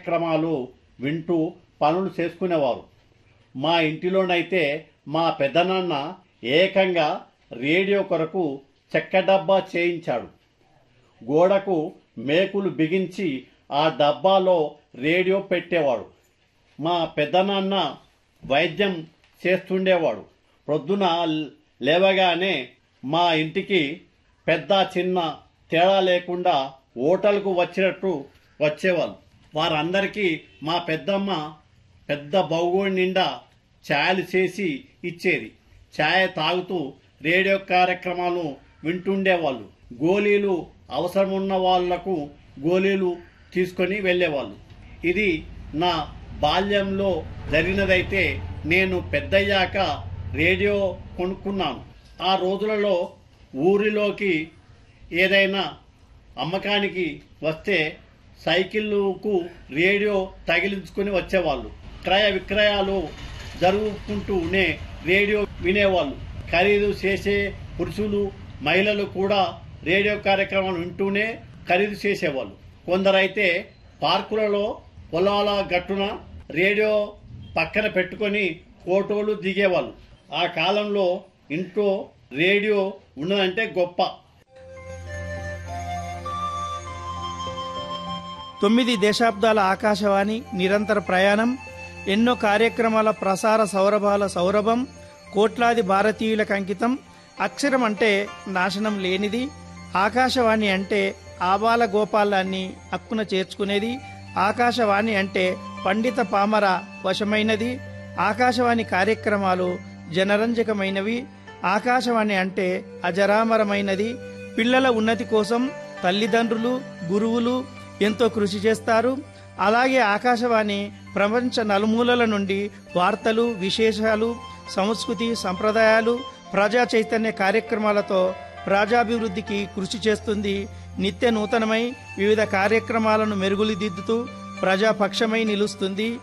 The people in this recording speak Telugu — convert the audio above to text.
కార్యక్రమాలు వింటూ పనులు చేసుకునేవారు మా ఇంటిలోనైతే మా పెద్దనాన్న ఏకంగా రేడియో కొరకు చెక్క డబ్బా చేయించాడు గోడకు మేకులు బిగించి ఆ డబ్బాలో రేడియో పెట్టేవాడు మా పెద్దనాన్న వైద్యం చేస్తుండేవాడు ప్రొద్దున లేవగానే మా ఇంటికి పెద్ద చిన్న తేడా లేకుండా హోటల్కు వచ్చినట్టు వచ్చేవాళ్ళు వారందరికీ మా పెద్దమ్మ పెద్ద బౌగోడి నిండా ఛాయలు చేసి ఇచ్చేది ఛాయ్ తాగుతూ రేడియో కార్యక్రమాలు వింటుండేవాళ్ళు గోళీలు అవసరం ఉన్న వాళ్లకు గోళీలు తీసుకొని వెళ్ళేవాళ్ళు ఇది నా బాల్యంలో జరిగినదైతే నేను పెద్దయ్యాక రేడియో కొనుక్కున్నాను ఆ రోజులలో ఊరిలోకి ఏదైనా అమ్మకానికి వస్తే సైకిళ్ళకు రేడియో తగిలించుకొని వచ్చేవాళ్ళు క్రయ విక్రయాలు జరుపుకుంటూనే రేడియో వినేవాళ్ళు ఖరీదు చేసే పురుషులు మహిళలు కూడా రేడియో కార్యక్రమాలు వింటూనే ఖరీదు చేసేవాళ్ళు కొందరైతే పార్కులలో పొలాల గట్టున రేడియో పక్కన పెట్టుకొని ఫోటోలు దిగేవాళ్ళు ఆ కాలంలో ఇంట్లో రేడియో ఉన్నదంటే గొప్ప తొమ్మిది దశాబ్దాల ఆకాశవాణి నిరంతర ప్రయాణం ఎన్నో కార్యక్రమాల ప్రసార సౌరభాల సౌరభం కోట్లాది భారతీయులకు అంకితం అక్షరం అంటే నాశనం లేనిది ఆకాశవాణి అంటే ఆబాల గోపాలాన్ని హక్కున చేర్చుకునేది ఆకాశవాణి అంటే పండిత పామర వశమైనది ఆకాశవాణి కార్యక్రమాలు జనరంజకమైనవి ఆకాశవాణి అంటే అజరామరమైనది పిల్లల ఉన్నతి కోసం తల్లిదండ్రులు గురువులు ఎంతో కృషి చేస్తారు అలాగే ఆకాశవాణి ప్రపంచ నలుమూలల నుండి వార్తలు విశేషాలు సంస్కృతి సంప్రదాయాలు ప్రజా చైతన్య కార్యక్రమాలతో ప్రజాభివృద్ధికి కృషి చేస్తుంది నిత్య నూతనమై వివిధ కార్యక్రమాలను మెరుగులుదిద్దుతూ ప్రజాపక్షమై నిలుస్తుంది